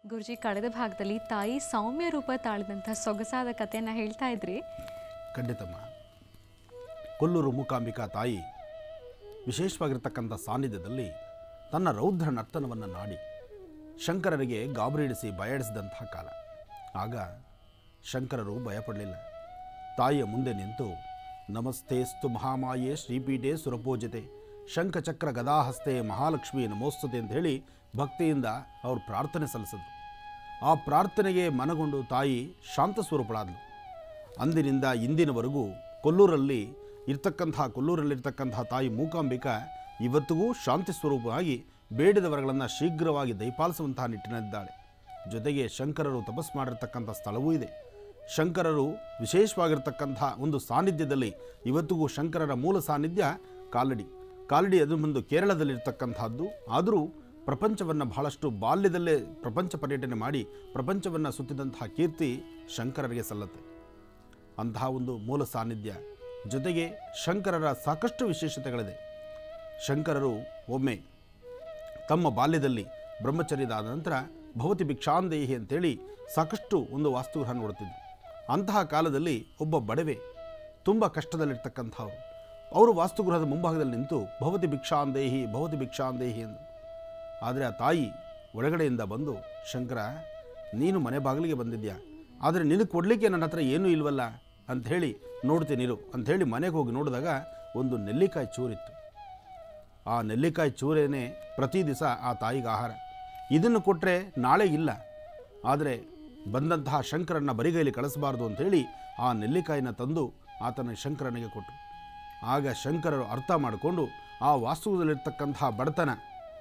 ಗುರುಜಿ ಕಳೆದ ಭಾಗದಲ್ಲಿ ತಾಯಿ ಸೌಮ್ಯ ರೂಪ ತಾಳಿದಂಥ ಸೊಗಸಾದ ಕಥೆಯನ್ನು ಹೇಳ್ತಾ ಇದ್ರಿ ಖಂಡಿತಮ್ಮ ಕೊಲ್ಲೂರು ಮೂಕಾಂಬಿಕಾ ತಾಯಿ ವಿಶೇಷವಾಗಿರ್ತಕ್ಕಂಥ ಸಾನ್ನಿಧ್ಯದಲ್ಲಿ ತನ್ನ ರೌದ್ರ ನರ್ತನವನ್ನು ನಾಡಿ ಶಂಕರರಿಗೆ ಗಾಬರಿಡಿಸಿ ಭಯಡಿಸಿದಂತಹ ಕಾಲ ಆಗ ಶಂಕರರು ಭಯಪಡಲಿಲ್ಲ ತಾಯಿಯ ಮುಂದೆ ನಿಂತು ನಮಸ್ತೇಸ್ತು ಮಹಾಮಾಯೆ ಶ್ರೀಪೀಠೆ ಸುರಪೂಜತೆ ಶಂಖಚಕ್ರ ಗದಾಹಸ್ತೆ ಮಹಾಲಕ್ಷ್ಮಿ ನಮೋಸ್ತುತೆ ಅಂತ ಹೇಳಿ ಭಕ್ತಿಯಿಂದ ಅವರು ಪ್ರಾರ್ಥನೆ ಸಲ್ಲಿಸಿದ್ರು ಆ ಪ್ರಾರ್ಥನೆಗೆ ಮನಗೊಂಡು ತಾಯಿ ಶಾಂತ ಸ್ವರೂಪಳಾದಳು ಅಂದಿನಿಂದ ಇಂದಿನವರೆಗೂ ಕೊಲ್ಲೂರಲ್ಲಿ ಇರ್ತಕ್ಕಂತಹ ಕೊಲ್ಲೂರಲ್ಲಿರ್ತಕ್ಕಂತಹ ತಾಯಿ ಮೂಕಾಂಬಿಕಾ ಇವತ್ತಿಗೂ ಶಾಂತಿ ಸ್ವರೂಪವಾಗಿ ಬೇಡಿದ ವರಗಳನ್ನು ಶೀಘ್ರವಾಗಿ ದಯಪಾಲಿಸುವಂತಹ ನಿಟ್ಟಿನಲ್ಲಿದ್ದಾಳೆ ಜೊತೆಗೆ ಶಂಕರರು ತಪಸ್ ಮಾಡಿರ್ತಕ್ಕಂಥ ಸ್ಥಳವೂ ಇದೆ ಶಂಕರರು ವಿಶೇಷವಾಗಿರ್ತಕ್ಕಂಥ ಒಂದು ಸಾನ್ನಿಧ್ಯದಲ್ಲಿ ಇವತ್ತಿಗೂ ಶಂಕರರ ಮೂಲ ಸಾನ್ನಿಧ್ಯ ಕಾಲಡಿ ಕಾಲಡಿ ಅದು ಮುಂದೆ ಕೇರಳದಲ್ಲಿರ್ತಕ್ಕಂಥದ್ದು ಆದರೂ ಪ್ರಪಂಚವನ್ನು ಬಹಳಷ್ಟು ಬಾಲ್ಯದಲ್ಲೇ ಪ್ರಪಂಚ ಪರ್ಯಟನೆ ಮಾಡಿ ಪ್ರಪಂಚವನ್ನು ಸುತ್ತಿದಂತಹ ಕೀರ್ತಿ ಶಂಕರರಿಗೆ ಸಲ್ಲತ್ತೆ ಅಂತಹ ಒಂದು ಮೂಲ ಸಾನ್ನಿಧ್ಯ ಜೊತೆಗೆ ಶಂಕರರ ಸಾಕಷ್ಟು ವಿಶೇಷತೆಗಳಿದೆ ಶಂಕರರು ಒಮ್ಮೆ ತಮ್ಮ ಬಾಲ್ಯದಲ್ಲಿ ಬ್ರಹ್ಮಚರ್ಯದಾದ ನಂತರ ಭವತಿ ಭಿಕ್ಷಾಂದೇಹಿ ಅಂತೇಳಿ ಸಾಕಷ್ಟು ಒಂದು ವಾಸ್ತುಗೃಹ ನೋಡುತ್ತಿದ್ದರು ಅಂತಹ ಕಾಲದಲ್ಲಿ ಒಬ್ಬ ಬಡವೆ ತುಂಬ ಕಷ್ಟದಲ್ಲಿರ್ತಕ್ಕಂಥವ್ರು ಅವರು ವಾಸ್ತುಗೃಹದ ಮುಂಭಾಗದಲ್ಲಿ ನಿಂತು ಭವತಿ ಭಿಕ್ಷಾಂದೇಹಿ ಭವತಿ ಭಿಕ್ಷಾಂದೇಹಿ ಎಂದು ಆದರೆ ಆ ತಾಯಿ ಒಳಗಡೆಯಿಂದ ಬಂದು ಶಂಕರ ನೀನು ಮನೆ ಬಾಗಿಲಿಗೆ ಬಂದಿದ್ಯಾ ಆದರೆ ನಿನಗೆ ಕೊಡಲಿಕ್ಕೆ ನನ್ನ ಹತ್ರ ಏನೂ ಇಲ್ವಲ್ಲ ಅಂಥೇಳಿ ನೋಡ್ತೀನಿರು ಅಂಥೇಳಿ ಮನೆಗೆ ಹೋಗಿ ನೋಡಿದಾಗ ಒಂದು ನೆಲ್ಲಿಕಾಯಿ ಚೂರಿತ್ತು ಆ ನೆಲ್ಲಿಕಾಯಿ ಚೂರೇನೆ ಪ್ರತಿ ದಿವಸ ಆ ತಾಯಿಗೆ ಆಹಾರ ಇದನ್ನು ಕೊಟ್ಟರೆ ನಾಳೆ ಇಲ್ಲ ಆದರೆ ಬಂದಂತಹ ಶಂಕರನ್ನ ಬರಿಗೈಲಿ ಕಳಿಸಬಾರ್ದು ಅಂಥೇಳಿ ಆ ನೆಲ್ಲಿಕಾಯಿನ ತಂದು ಆತನ ಶಂಕರನಿಗೆ ಕೊಟ್ಟರು ಆಗ ಶಂಕರರು ಅರ್ಥ ಮಾಡಿಕೊಂಡು ಆ ವಾಸ್ತುವಿನಲ್ಲಿರ್ತಕ್ಕಂತಹ ಬಡತನ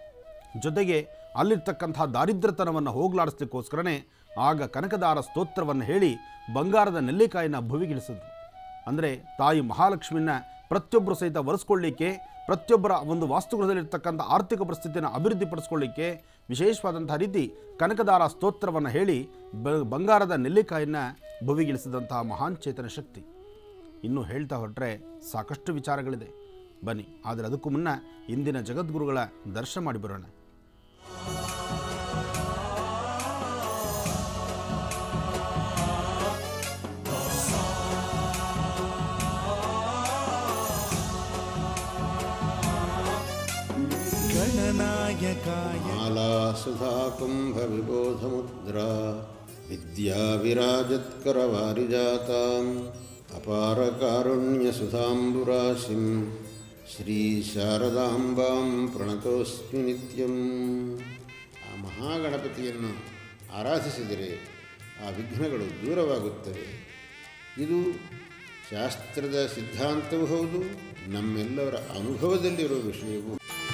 ಜೊತೆಗೆ ಅಲ್ಲಿರ್ತಕ್ಕಂತಹ ದಾರಿದ್ರ್ಯತನವನ್ನು ಹೋಗಲಾಡಿಸ್ಲಿಕ್ಕೋಸ್ಕರನೇ ಆಗ ಕನಕದಾರ ಸ್ತೋತ್ರವನ್ನು ಹೇಳಿ ಬಂಗಾರದ ನೆಲ್ಲಿಕಾಯಿನ ಭುವಿಗಿಳಿಸಿದ್ರು ಅಂದರೆ ತಾಯಿ ಮಹಾಲಕ್ಷ್ಮಿನ ಪ್ರತಿಯೊಬ್ಬರು ಸಹಿತ ಒರೆಸ್ಕೊಳ್ಳಿಕ್ಕೆ ಪ್ರತಿಯೊಬ್ಬರ ಒಂದು ವಾಸ್ತುಗೃಹದಲ್ಲಿರ್ತಕ್ಕಂಥ ಆರ್ಥಿಕ ಪರಿಸ್ಥಿತಿಯನ್ನು ಅಭಿವೃದ್ಧಿಪಡಿಸ್ಕೊಳ್ಳಿಕ್ಕೆ ವಿಶೇಷವಾದಂಥ ರೀತಿ ಕನಕದಾರ ಸ್ತೋತ್ರವನ್ನು ಹೇಳಿ ಬ ಬಂಗಾರದ ನೆಲ್ಲಿಕಾಯಿನ ಭುವಿಗಿಳಿಸಿದಂತಹ ಮಹಾನ್ ಚೇತನ ಶಕ್ತಿ ಇನ್ನೂ ಹೇಳ್ತಾ ಹೊರಟ್ರೆ ಸಾಕಷ್ಟು ವಿಚಾರಗಳಿದೆ ಬನ್ನಿ ಆದರೆ ಅದಕ್ಕೂ ಮುನ್ನ ಇಂದಿನ ಜಗದ್ಗುರುಗಳ ದರ್ಶನ ಮಾಡಿ ಬರೋಣ गणनायकाय मालासुधाकुम्भविबोधमुद्रा विद्याविराजत्करवारिजाताम् अपारकारुण्यसुधाम्बुराशिं ಶ್ರೀಶಾರದಾಂಬಾಂ ಪ್ರಣತೋಸ್ಮಿ ನಿತ್ಯಂ ಆ ಮಹಾಗಣಪತಿಯನ್ನು ಆರಾಧಿಸಿದರೆ ಆ ವಿಘ್ನಗಳು ದೂರವಾಗುತ್ತವೆ ಇದು ಶಾಸ್ತ್ರದ ಸಿದ್ಧಾಂತವೂ ಹೌದು ನಮ್ಮೆಲ್ಲವರ ಅನುಭವದಲ್ಲಿರುವ ವಿಷಯವೂ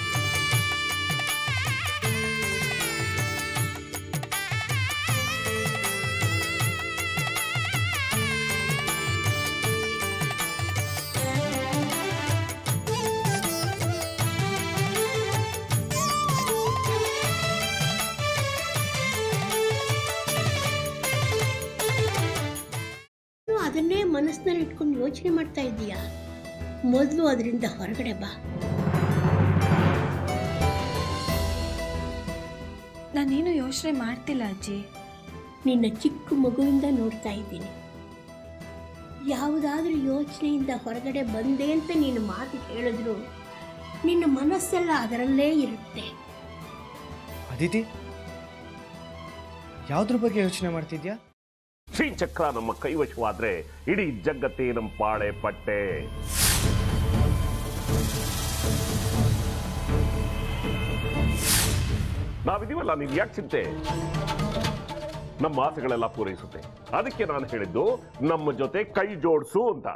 ನೀನು ಅದನ್ನೇ ಮನಸ್ಸಿನಲ್ಲಿ ಇಟ್ಕೊಂಡು ಯೋಚನೆ ಮಾಡ್ತಾ ಇದ್ದೀಯಾ ಮೊದಲು ಅದರಿಂದ ಹೊರಗಡೆ ಬಾ ನಾನೇನು ಯೋಚನೆ ಮಾಡ್ತಿಲ್ಲ ಅಜ್ಜಿ ನಿನ್ನ ಚಿಕ್ಕ ಮಗುವಿಂದ ನೋಡ್ತಾ ಇದ್ದೀನಿ ಯಾವುದಾದ್ರೂ ಯೋಚನೆಯಿಂದ ಹೊರಗಡೆ ಬಂದೆ ಅಂತ ನೀನು ಮಾತು ಹೇಳಿದ್ರು ನಿನ್ನ ಮನಸ್ಸೆಲ್ಲ ಅದರಲ್ಲೇ ಇರುತ್ತೆ ಅದಿತಿ ಯಾವ್ದ್ರ ಬಗ್ಗೆ ಯೋಚನೆ ಮಾಡ್ತಿದ್ಯಾ ಶ್ರೀಚಕ್ರ ನಮ್ಮ ಕೈವಶವಾದ್ರೆ ಇಡೀ ಜಗತ್ತೇ ನಮ್ಮ ಪಾಳೆ ಪಟ್ಟೆ ನಾವಿದೀವಲ್ಲ ನೀನ್ ಯಾಕೆ ಚಿಂತೆ ನಮ್ಮ ಆಸೆಗಳೆಲ್ಲ ಪೂರೈಸುತ್ತೆ ಅದಕ್ಕೆ ನಾನು ಹೇಳಿದ್ದು ನಮ್ಮ ಜೊತೆ ಕೈ ಜೋಡಿಸು ಅಂತ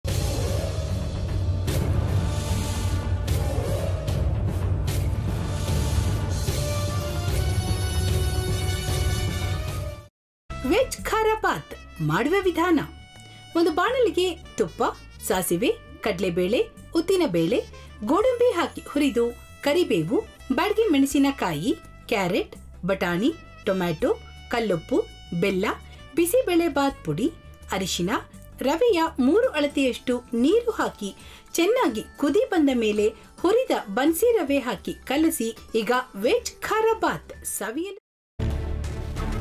ವೆಜ್ ಖಾರ ಬಾತ್ ಮಾಡುವ ವಿಧಾನ ಒಂದು ಬಾಣಲಿಗೆ ತುಪ್ಪ ಸಾಸಿವೆ ಕಡಲೆಬೇಳೆ ಉದ್ದಿನಬೇಳೆ ಗೋಡಂಬಿ ಹಾಕಿ ಹುರಿದು ಕರಿಬೇವು ಬಾಡಿಗೆ ಮೆಣಸಿನಕಾಯಿ ಕ್ಯಾರೆಟ್ ಬಟಾಣಿ ಟೊಮ್ಯಾಟೊ ಕಲ್ಲುಪ್ಪು ಬೆಲ್ಲ ಬಿಸಿಬೇಳೆ ಬಾತ್ ಪುಡಿ ಅರಿಶಿನ ರವೆಯ ಮೂರು ಅಳತೆಯಷ್ಟು ನೀರು ಹಾಕಿ ಚೆನ್ನಾಗಿ ಕುದಿ ಬಂದ ಮೇಲೆ ಹುರಿದ ಬನ್ಸಿ ರವೆ ಹಾಕಿ ಕಲಸಿ ಈಗ ವೆಜ್ ಖಾರ ಬಾತ್ ಸವಿಯಲು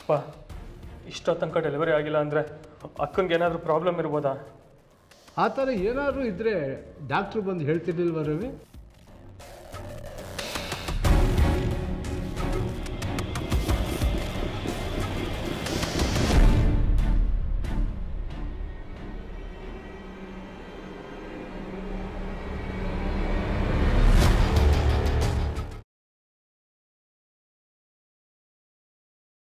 ಅಪ್ಪ ಇಷ್ಟೋ ತನಕ ಡೆಲಿವರಿ ಆಗಿಲ್ಲ ಅಂದರೆ ಅಕ್ಕನಿಗೆ ಏನಾದರೂ ಪ್ರಾಬ್ಲಮ್ ಇರ್ಬೋದಾ ಆ ಥರ ಏನಾದರೂ ಇದ್ದರೆ ಡಾಕ್ಟ್ರು ಬಂದು ಹೇಳ್ತಿರ್ಲಿಲ್ವ ರವಿ